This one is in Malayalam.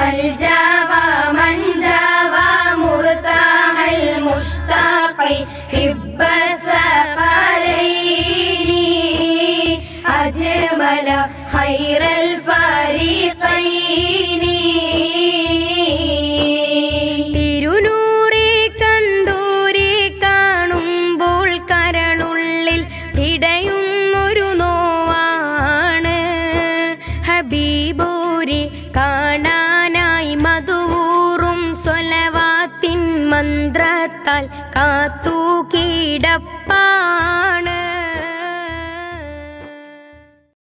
والجوى من جوى مرتاح المشتاق حب الثقلين أجمل خير الفريقين തിരുനൂറെ കണ്ടൂരെ കാണുമ്പോൾ കരളുള്ളിൽ പിടയുന്നൊരു നോവാണ് ഹബീബൂരി കാണാനായി മധുവൂറും സ്വലവാത്തിൻ മന്ത്രത്താൽ കാത്തു കീടപ്പാണ്